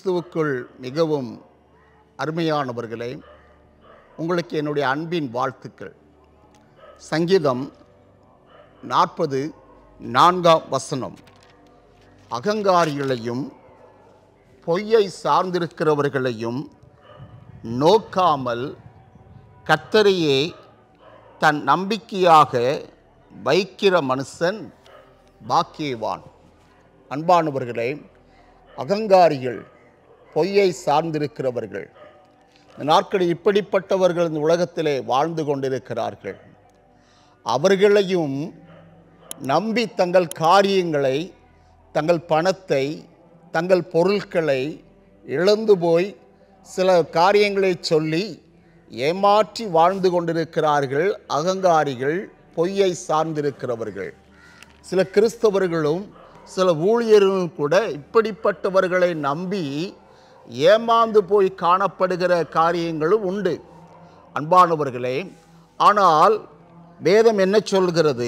கிறிஸ்துவுக்குள் மிகவும் அருமையானவர்களே உங்களுக்கு என்னுடைய அன்பின் வாழ்த்துக்கள் சங்கீதம் நாற்பது நான்காம் வசனம் அகங்காரிகளையும் பொய்யை சார்ந்திருக்கிறவர்களையும் நோக்காமல் கத்தரையே தன் நம்பிக்கையாக வைக்கிற மனுஷன் பாக்கியவான் அன்பானவர்களே அகங்காரிகள் பொய்யை சார்ந்திருக்கிறவர்கள் இந்த நாட்களில் இப்படிப்பட்டவர்கள் இந்த உலகத்திலே வாழ்ந்து கொண்டிருக்கிறார்கள் அவர்களையும் நம்பி தங்கள் காரியங்களை தங்கள் பணத்தை தங்கள் பொருட்களை இழந்து போய் சில காரியங்களை சொல்லி ஏமாற்றி வாழ்ந்து கொண்டிருக்கிறார்கள் அகங்காரிகள் பொய்யை சார்ந்திருக்கிறவர்கள் சில கிறிஸ்தவர்களும் சில ஊழியர்களும் கூட இப்படிப்பட்டவர்களை நம்பி ஏமாந்து போய் காணப்படுகிற காரியங்களும் உண்டு அன்பானவர்களே ஆனால் வேதம் என்ன சொல்கிறது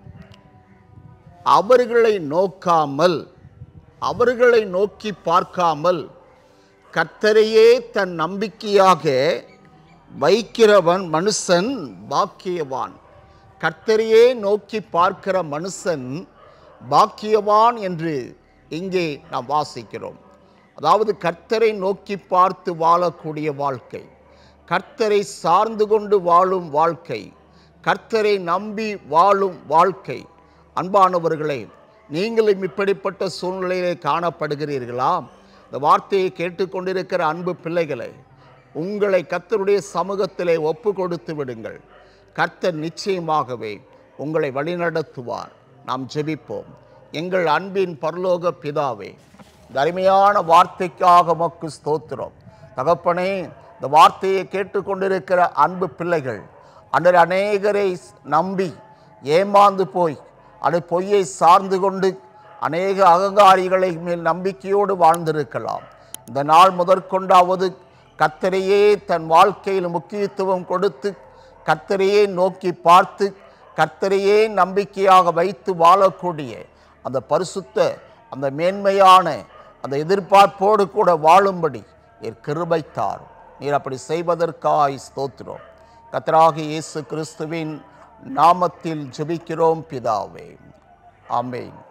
அவர்களை நோக்காமல் அவர்களை நோக்கி பார்க்காமல் கர்த்தரையே தன் நம்பிக்கையாக வைக்கிறவன் மனுஷன் பாக்கியவான் கர்த்தரையே நோக்கி பார்க்கிற மனுஷன் பாக்கியவான் என்று இங்கே நாம் வாசிக்கிறோம் அதாவது கர்த்தரை நோக்கி பார்த்து வாழக்கூடிய வாழ்க்கை கர்த்தரை சார்ந்து கொண்டு வாழும் வாழ்க்கை கர்த்தரை நம்பி வாழும் வாழ்க்கை அன்பானவர்களே நீங்களும் இப்படிப்பட்ட சூழ்நிலையிலே காணப்படுகிறீர்களா இந்த வார்த்தையை கேட்டுக்கொண்டிருக்கிற அன்பு பிள்ளைகளை உங்களை கர்த்தருடைய சமூகத்திலே ஒப்பு கொடுத்து விடுங்கள் கர்த்தர் நிச்சயமாகவே உங்களை வழிநடத்துவார் நாம் ஜெபிப்போம் எங்கள் அன்பின் பரலோக பிதாவே இந்த அருமையான வார்த்தைக்காக மக்கு ஸ்தோத்திரம் தகப்பனே இந்த வார்த்தையை கேட்டுக்கொண்டிருக்கிற அன்பு பிள்ளைகள் அன்றர் அநேகரை நம்பி ஏமாந்து போய் அதை பொய்யை சார்ந்து கொண்டு அநேக அகங்காரிகளை மேல் நம்பிக்கையோடு வாழ்ந்திருக்கலாம் இந்த நாள் முதற்கொண்டாவது கத்தரையே தன் வாழ்க்கையில் முக்கியத்துவம் கொடுத்து கத்தரையே நோக்கி பார்த்து கத்தரையே நம்பிக்கையாக வைத்து வாழக்கூடிய அந்த பரிசுத்த அந்த மேன்மையான அந்த எதிர்பார்ப்போடு கூட வாழும்படி என் கிருபைத்தார் நீர் அப்படி செய்வதற்காய் ஸ்தோத்திரம் கத்தராகி இயேசு கிறிஸ்துவின் நாமத்தில் ஜெபிக்கிறோம் பிதாவே ஆமென்